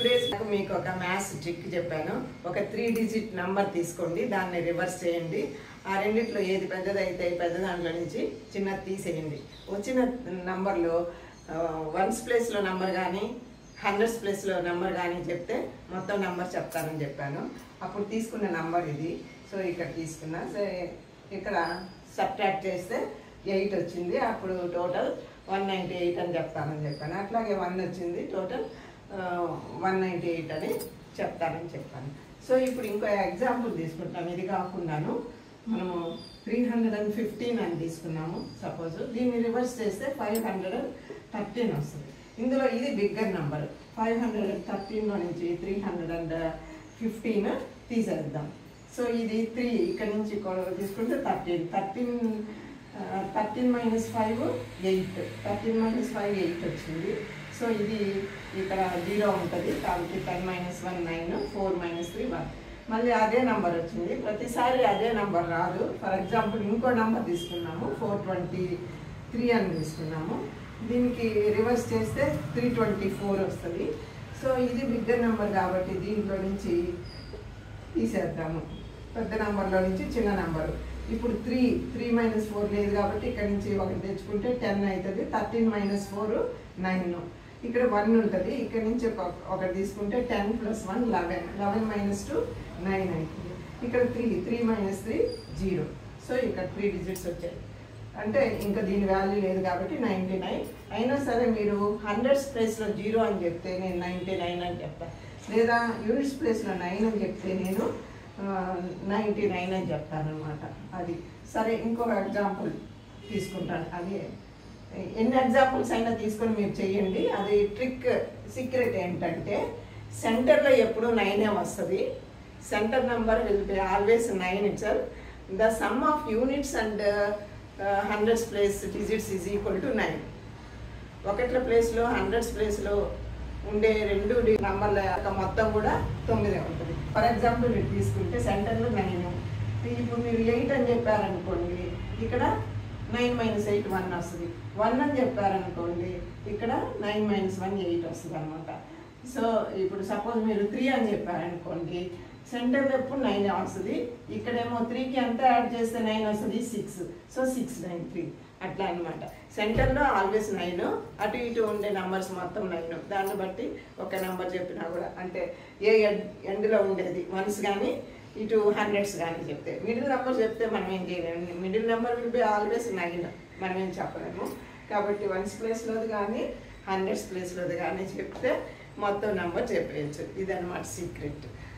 days మీకు ఒక maths trick చెప్పాను ఒక త్రీ డిజిట్ నంబర్ తీసుకోండి దాన్ని రివర్స్ చేయండి ఆ రెండిట్లో ఏది పెద్దదైతే పెద్ద దాంట్లో నుంచి చిన్నది తీసేయండి వచ్చిన నంబర్లో వన్స్ ప్లేస్లో నంబర్ కానీ హండ్రెడ్స్ ప్లేస్లో నెంబర్ కానీ చెప్తే మొత్తం నెంబర్ చెప్తానని చెప్పాను అప్పుడు తీసుకున్న నంబర్ ఇది సో ఇక్కడ తీసుకున్నా సో ఇక్కడ సబ్ట్రాక్ట్ చేస్తే ఎయిట్ వచ్చింది అప్పుడు టోటల్ వన్ నైంటీ ఎయిట్ అని చెప్తానని చెప్పాను అట్లాగే వన్ వచ్చింది టోటల్ వన్ నైంటీ ఎయిట్ అని చెప్తానని చెప్పాను సో ఇప్పుడు ఇంకో ఎగ్జాంపుల్ తీసుకుంటాం ఇది కాకుండాను మనము త్రీ హండ్రెడ్ అండ్ ఫిఫ్టీన్ అని తీసుకున్నాము సపోజ్ దీన్ని రివర్స్ చేస్తే ఫైవ్ హండ్రెడ్ అండ్ థర్టీన్ వస్తుంది ఇందులో ఇది bigger number five hundred and థర్టీన్లో నుంచి త్రీ హండ్రెడ్ అండ్ ఫిఫ్టీన్ తీసేద్దాం సో ఇది త్రీ ఇక్కడ నుంచి కొ- తీసుకుంటే thirteen thirteen thirteen minus five eight thirteen minus five eight వచ్చింది సో ఇది ఇక్కడ జీరో ఉంటుంది కాబట్టి ten minus one nine four minus three one మళ్ళీ అదే నెంబర్ వచ్చింది ప్రతిసారి అదే నెంబర్ రాదు ఫర్ ఎగ్జాంపుల్ ఇంకో నెంబర్ తీసుకున్నాము ఫోర్ ట్వంటీ త్రీ అని తీసుకున్నాము దీనికి రివర్స్ చేస్తే త్రీ ట్వంటీ ఫోర్ వస్తుంది సో ఇది బిగ్గర్ నెంబర్ కాబట్టి దీంట్లో నుంచి తీసేద్దాము పెద్ద నెంబర్లో నుంచి చిన్న నెంబరు ఇప్పుడు త్రీ త్రీ మైనస్ ఫోర్ లేదు కాబట్టి ఇక్కడ నుంచి ఒకటి తెచ్చుకుంటే టెన్ అవుతుంది థర్టీన్ మైనస్ ఫోర్ నైన్ ఇక్కడ వన్ ఉంటుంది ఇక్కడ నుంచి ఒక- ఒకటి తీసుకుంటే ten plus one eleven eleven minus two nine అవుతుంది ఇక్కడ three three minus three zero so ఇక్కడ త్రీ డిజిట్స్ వచ్చాయి అంటే ఇంకా దీని వాల్యూ లేదు కాబట్టి నైంటీ నైన్ అయినా సరే మీరు హండ్రెడ్స్ ప్లేస్లో జీరో అని చెప్తే నేను నైంటీ నైన్ అని చెప్తాను లేదా యూనిట్స్ ప్లేస్లో నైన్ అని చెప్తే నేను నైంటీ నైన్ అని చెప్తాను అనమాట అది సరే ఇంకొక ఎగ్జాంపుల్ తీసుకుంటాను అది ఎన్ని ఎగ్జాంపుల్స్ అయినా తీసుకొని మీరు చేయండి అది ట్రిక్ సీక్రెట్ ఏంటంటే సెంటర్లో ఎప్పుడు నైనే వస్తుంది centre number will be always nine it's the sum of units and hundreds place digits is equal to nine ఒకట్ల ప్లేస్లో హండ్రెడ్స్ ప్లేస్లో ఉండే రెండు డి- నంబర్ల యొక్క మొత్తం కూడా తొమ్మిదే ఉంటుంది ఫర్ ఎగ్జాంపుల్ మీరు తీసుకుంటే సెంటర్లో నైన్ ఇప్పుడు మీరు ఎయిట్ అని చెప్పారనుకోండి ఇక్కడ నైన్ మైనస్ ఎయిట్ వన్ వస్తుంది వన్ అని చెప్పారనుకోండి ఇక్కడ నైన్ మైనస్ వన్ ఎయిట్ వస్తుంది అనమాట సో ఇప్పుడు సపోజ్ మీరు త్రీ అని చెప్పారనుకోండి సెంటర్లో ఎప్పుడు నైన్ వస్తుంది ఇక్కడేమో త్రీకి ఎంత యాడ్ చేస్తే నైన్ వస్తుంది six so six nine three అట్లా అనమాట సెంటర్లో ఆల్వేస్ నైన్ అటు ఇటు ఉండే నంబర్స్ మొత్తం నైన్ దాన్ని బట్టి ఒక నెంబర్ చెప్పినా కూడా అంటే ఏ ఎండ్- ఎండ్లో ఉండేది వన్స్ కానీ ఇటు హండ్రెడ్స్ కానీ చెప్తే మిడిల్ నెంబర్ చెప్తే మనం ఏం చేయలేము middle number will be always nine మనం ఏం చెప్పలేము కాబట్టి వన్స్ ప్లేస్లోది కానీ హండ్రెడ్స్ ప్లేస్లోది కానీ చెప్తే మొత్తం నెంబర్ చెప్పేయచ్చు ఇదన్నమాట సీక్రెట్